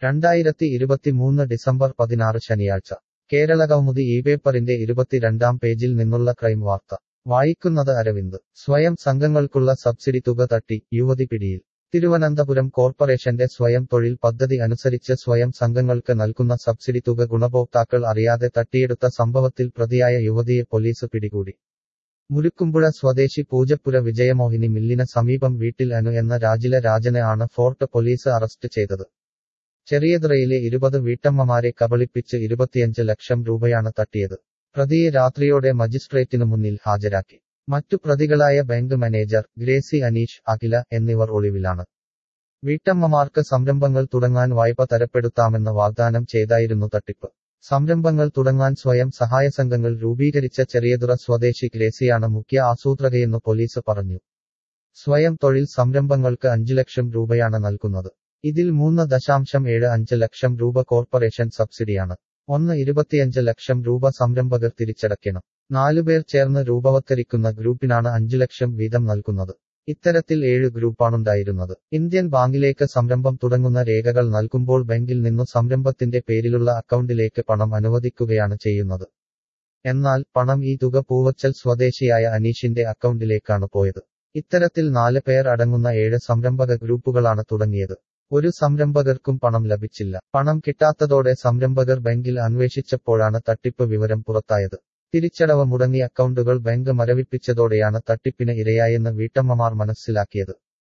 രണ്ടായിരത്തി ഇരുപത്തിമൂന്ന് ഡിസംബർ പതിനാറ് ശനിയാഴ്ച കേരളകൗമുദി ഈ പേപ്പറിന്റെ ഇരുപത്തിരണ്ടാം പേജിൽ നിന്നുള്ള ക്രൈം വാർത്ത വായിക്കുന്നത് അരവിന്ദ് സ്വയം സംഘങ്ങൾക്കുള്ള സബ്സിഡി തുക തട്ടി യുവതി പിടിയിൽ തിരുവനന്തപുരം കോർപ്പറേഷന്റെ സ്വയം തൊഴിൽ പദ്ധതി അനുസരിച്ച് സ്വയം സംഘങ്ങൾക്ക് നൽകുന്ന സബ്സിഡി തുക ഗുണഭോക്താക്കൾ അറിയാതെ തട്ടിയെടുത്ത സംഭവത്തിൽ പ്രതിയായ യുവതിയെ പോലീസ് പിടികൂടി മുരുക്കുമ്പുഴ സ്വദേശി പൂജപ്പുര വിജയമോഹിനി മില്ലിന് സമീപം വീട്ടിൽ അനു എന്ന രാജില രാജനെ ആണ് ഫോർട്ട് പോലീസ് അറസ്റ്റ് ചെയ്തത് ചെറിയതുറയിലെ ഇരുപത് വീട്ടമ്മമാരെ കബളിപ്പിച്ച് ഇരുപത്തിയഞ്ച് ലക്ഷം രൂപയാണ് തട്ടിയത് പ്രതിയെ രാത്രിയോടെ മജിസ്ട്രേറ്റിനു മുന്നിൽ ഹാജരാക്കി മറ്റു പ്രതികളായ bank manager Gracy Aneesh Akhila എന്നിവർ ഒളിവിലാണ് വീട്ടമ്മമാർക്ക് സംരംഭങ്ങൾ തുടങ്ങാൻ വായ്പ തരപ്പെടുത്താമെന്ന് വാഗ്ദാനം ചെയ്തായിരുന്നു തട്ടിപ്പ് സംരംഭങ്ങൾ തുടങ്ങാൻ സ്വയം സഹായ സംഘങ്ങൾ രൂപീകരിച്ച ചെറിയതുറ സ്വദേശി ഗ്രേസിയാണ് മുഖ്യ ആസൂത്രകയെന്ന് പോലീസ് പറഞ്ഞു സ്വയം തൊഴിൽ സംരംഭങ്ങൾക്ക് അഞ്ചു ലക്ഷം രൂപയാണ് നൽകുന്നത് ഇതിൽ മൂന്ന് ദശാംശം ഏഴ് അഞ്ച് ലക്ഷം രൂപ കോർപ്പറേഷൻ സബ്സിഡിയാണ് ഒന്ന് ഇരുപത്തിയഞ്ച് ലക്ഷം രൂപ സംരംഭകർ തിരിച്ചടയ്ക്കണം നാലുപേർ ചേർന്ന് രൂപവത്കരിക്കുന്ന ഗ്രൂപ്പിനാണ് അഞ്ചു ലക്ഷം വീതം നൽകുന്നത് ഇത്തരത്തിൽ ഏഴ് ഗ്രൂപ്പാണുണ്ടായിരുന്നത് ഇന്ത്യൻ ബാങ്കിലേക്ക് സംരംഭം തുടങ്ങുന്ന രേഖകൾ നൽകുമ്പോൾ ബാങ്കിൽ നിന്നു സംരംഭത്തിന്റെ പേരിലുള്ള അക്കൗണ്ടിലേക്ക് പണം അനുവദിക്കുകയാണ് ചെയ്യുന്നത് എന്നാൽ പണം ഈ തുക പൂവച്ചൽ സ്വദേശിയായ അനീഷിന്റെ അക്കൗണ്ടിലേക്കാണ് പോയത് ഇത്തരത്തിൽ നാല് പേർ അടങ്ങുന്ന ഏഴ് സംരംഭക ഗ്രൂപ്പുകളാണ് തുടങ്ങിയത് ഒരു സംരംഭകർക്കും പണം ലഭിച്ചില്ല പണം കിട്ടാത്തതോടെ സംരംഭകർ ബാങ്കിൽ അന്വേഷിച്ചപ്പോഴാണ് തട്ടിപ്പ് വിവരം പുറത്തായത് തിരിച്ചടവ് മുടങ്ങിയ അക്കൗണ്ടുകൾ ബാങ്ക് മരവിപ്പിച്ചതോടെയാണ് തട്ടിപ്പിന് ഇരയായെന്ന് വീട്ടമ്മമാർ മനസ്സിലാക്കിയത്